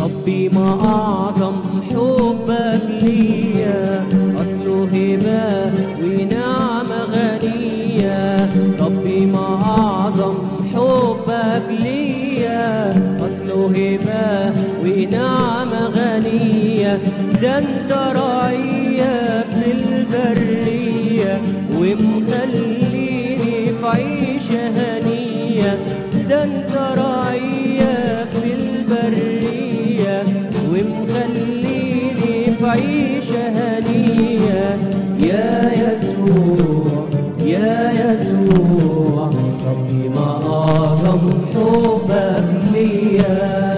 ربي ما أعظم حبك ليا أصله هبة ونعمة غنية ربي ما أعظم حبك ليا أصله هبة ونعمة غنية ده انت رعية في البرية ومخليني في عيشة هنية ده انت رعية في البرية ومخليني في عيشة هنية يا يسوع يا يسوع ربي ما أعظم حبك ليا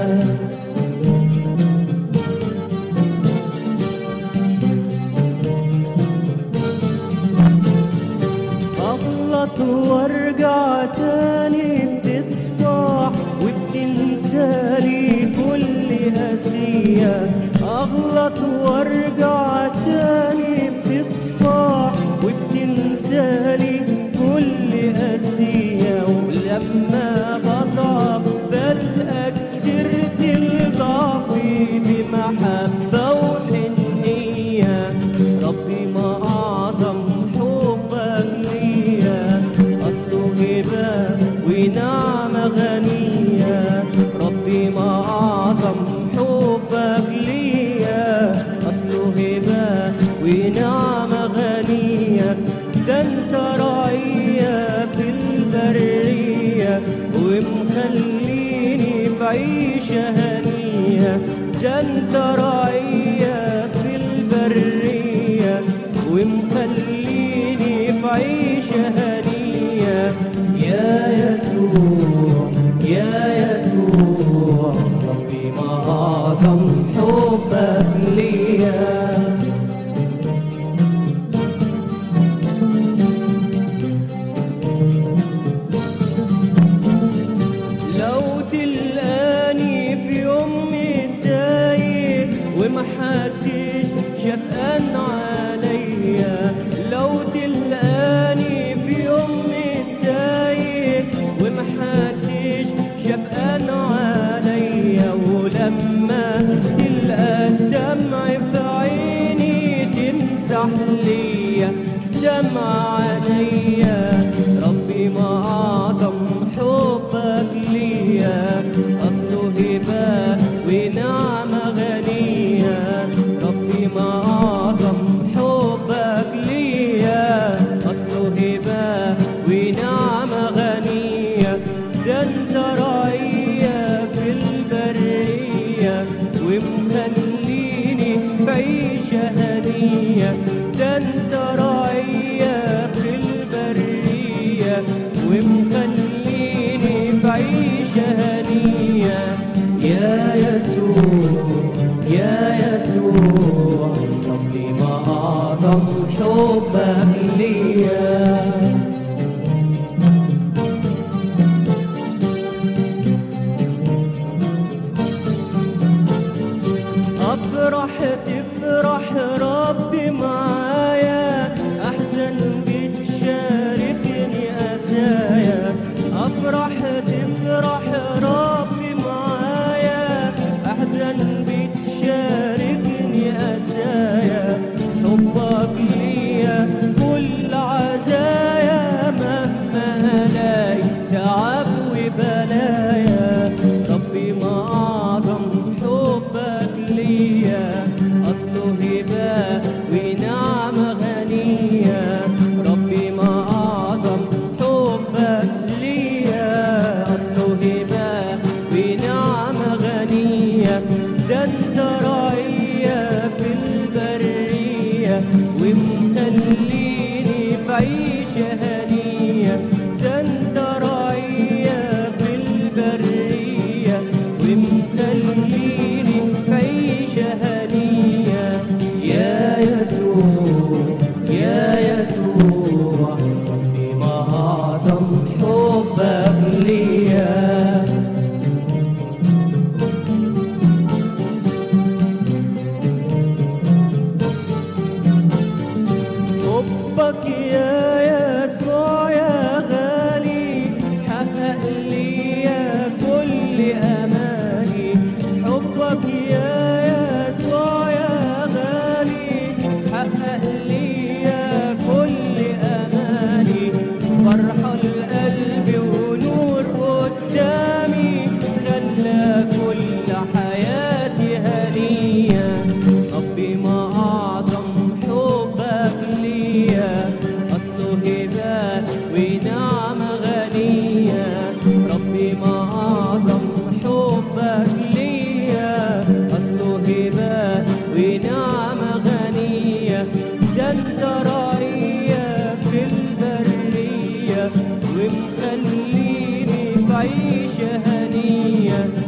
أغلط وارجع تاني بتصفح وبتنسالي كل أسية أغلط وارجع تاني بتصفح وبتنسالي كل أسية ولما بضعف بلقى قدرت الضعفي بمحبة وحنية ربي ما أعظم حبك ليا أصله هبة ونعمة غنية ربي ما أعظم حبك ليا أصله هبة ونعمة غنية ده انت رعية في البرية ومخليني في عيشة هنية ده انت رعية في البرية ومخليني في عيشة هنية يا يسوع يا يسوع ربي ما أعظم حبك ليا لو تلقاني في يوم متضايق ومحدش شفقان عليا لو تلقاني في يوم متضايق ومحدش شفقان عليا ولما تلقى الدمع في عيني تمسح ليا دمع عينيا ربي ما أعظم حبك ليا أصله هبة ونعمة غنية ربي ما أعظم حبك ليا أصله هبة ونعمة غنية ده انت رعية في البرية ومخليني في عيشة هنية ده انت رعية في البرية ومخليني في عيشة هنية يا يسوع يا يسوع ربي ما أعظم حبك ليا أفرح تفرح ربي معايا أحزن بتشاركني أسايا أفرح تفرح ربي معايا أحزن بتشاركني أسايا حبك ليا كل عزايا مهما ألاقي تعب وبلايا ربي ما أعظم حبك ليا أصله هبة ونعمة غنية ربي ما أعظم حبك ليا أصله هبة ونعمة غنية ده انت رعية في البرية ومخليني في عيشة هنية ده انت رعية في البرية ومخليني في عيشة هنية يا يسوع يا يسوع ربي ما أعظم حبك ليا حبك يا يسوع ومخليني في عيشة هنية